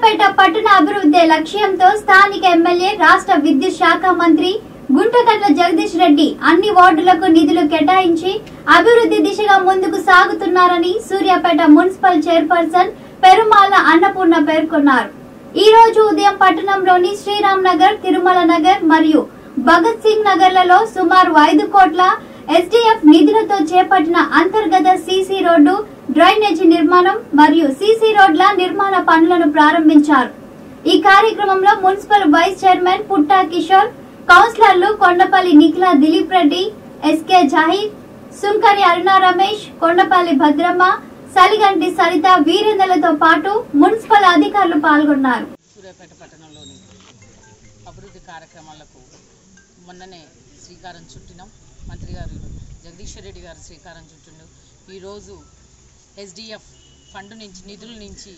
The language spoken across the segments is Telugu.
సూర్యాపేట పట్టణ అభివృద్ధి లక్ష్యంతో స్థానిక ఎమ్మెల్యే రాష్ట్ర విద్యుత్ శాఖ మంత్రి గుంటకట్ల జగదీష్ రెడ్డి అన్ని వార్డులకు నిధులు కేటాయించి అభివృద్ధి దిశగా ముందుకు సాగుతున్నారని సూర్యాపేట మున్సిపల్ చైర్పర్సన్ పెరుమాల అన్నపూర్ణ పేర్కొన్నారు ఈ రోజు ఉదయం పట్టణంలోని శ్రీరామ్ నగర్ తిరుమల నగర్ మరియు భగత్ సింగ్ నగర్లలో సుమారు ఐదు కోట్ల ఎస్డీఎఫ్ నిధులతో చేపట్టిన అంతర్గత సీసీ రోడ్డు డ్రైనేజీ నిర్మాణం మరియు సీసీ రోడ్ల నిర్మాణ పనులను ప్రారంభించారు ఈ కార్యక్రమంలో municipal vice chairman Putta Kishore కౌన్సిలర్లు కొండపల్లి నిఖిల దిలీప్ రెడ్డి ఎస్కే జాహీర్ సుంకరి అరుణ రమేష్ కొండపల్లి భద్రమ్మ సలిగంటి సరిత వీరేంద్రలతో పాటు మున్సిపల్ అధికారులు పాల్గొన్నారు సూర్యాపేట పట్టణంలోని అభివృద్ధి కార్యక్రమాలకు మొన్ననే శ్రీకారం చుట్టినాం మంత్రి గారు జగదీశ్వర్ రెడ్డి గారు శ్రీకారం చుట్టిండు ఈరోజు ఎస్డిఎఫ్ ఫండ్ నుంచి నిధుల నుంచి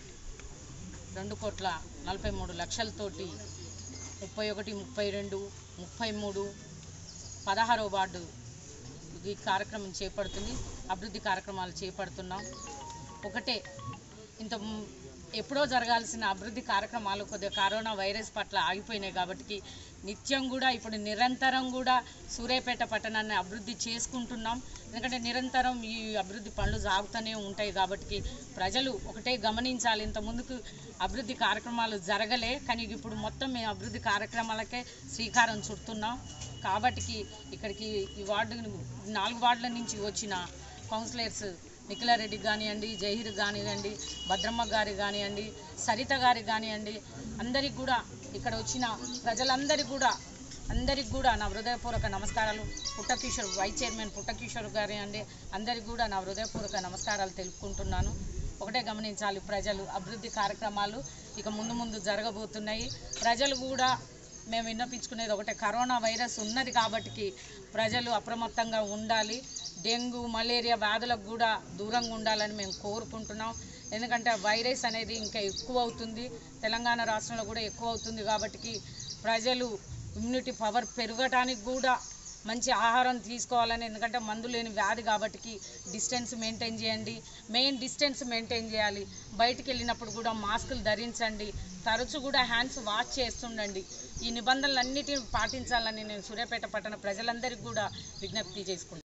రెండు కోట్ల నలభై మూడు లక్షలతోటి ముప్పై ఒకటి ముప్పై రెండు ముప్పై మూడు పదహారో వార్డు ఈ కార్యక్రమం చేపడుతుంది అభివృద్ధి కార్యక్రమాలు చేపడుతున్నాం ఒకటే ఇంత మ్- ఎప్పుడో జరగాల్సిన అభివృద్ధి కార్యక్రమాలు కొద్దిగా కరోనా వైరస్ పట్ల ఆగిపోయినాయి కాబట్టి నిత్యం కూడా ఇప్పుడు నిరంతరం కూడా సూర్యాపేట పట్టణాన్ని అభివృద్ధి చేసుకుంటున్నాం ఎందుకంటే నిరంతరం ఈ అభివృద్ధి పనులు సాగుతూనే ఉంటాయి కాబట్టి ప్రజలు ఒకటే గమనించాలి ఇంత ముందుకు అభివృద్ధి కార్యక్రమాలు జరగలే కానీ ఇప్పుడు మొత్తం మేము అభివృద్ధి కార్యక్రమాలకే శ్రీకారం చుడుతున్నాం కాబట్టి ఇక్కడికి ఈ వార్డు నాలుగు వార్డుల నుంచి వచ్చిన కౌన్సిలర్స్ నిఖిలారెడ్డి కానివ్వండి జహీర్ కానివ్వండి భద్రమ్మ గారి కానివ్వండి సరిత గారికి కానివ్వండి అందరికి కూడా ఇక్కడ వచ్చిన ప్రజలందరికీ కూడా అందరికి కూడా నా హృదయపూర్వక నమస్కారాలు పుట్టకిషోర్ వైస్ చైర్మన్ పుట్టకిషోర్ గారి అండి అందరికి కూడా నా హృదయపూర్వక నమస్కారాలు తెలుపుకుంటున్నాను ఒకటే గమనించాలి ప్రజలు అభివృద్ధి కార్యక్రమాలు ఇక ముందు ముందు జరగబోతున్నాయి ప్రజలు కూడా మేము విన్నపించుకునేది ఒకటే కరోనా వైరస్ ఉన్నది కాబట్టి ప్రజలు అప్రమత్తంగా ఉండాలి డెంగ్యూ మలేరియా వ్యాధులకు కూడా దూరంగా ఉండాలని మేము కోరుకుంటున్నాం ఎందుకంటే వైరస్ అనేది ఇంకా ఎక్కువ అవుతుంది తెలంగాణ రాష్ట్రంలో కూడా ఎక్కువ అవుతుంది కాబట్టి ప్రజలు ఇమ్యూనిటీ పవర్ పెరగటానికి కూడా మంచి ఆహారం తీసుకోవాలని ఎందుకంటే మందు లేని వ్యాధి కాబట్టి డిస్టెన్స్ మెయింటైన్ చేయండి మెయిన్ డిస్టెన్స్ మెయింటైన్ చేయాలి బయటికి వెళ్ళినప్పుడు కూడా మాస్కులు ధరించండి తరచు కూడా హ్యాండ్స్ వాష్ చేస్తుండండి ఈ నిబంధనలన్నిటిని పాటించాలని నేను సూర్యాపేట పట్టణ ప్రజలందరికీ కూడా విజ్ఞప్తి చేసుకుంటాను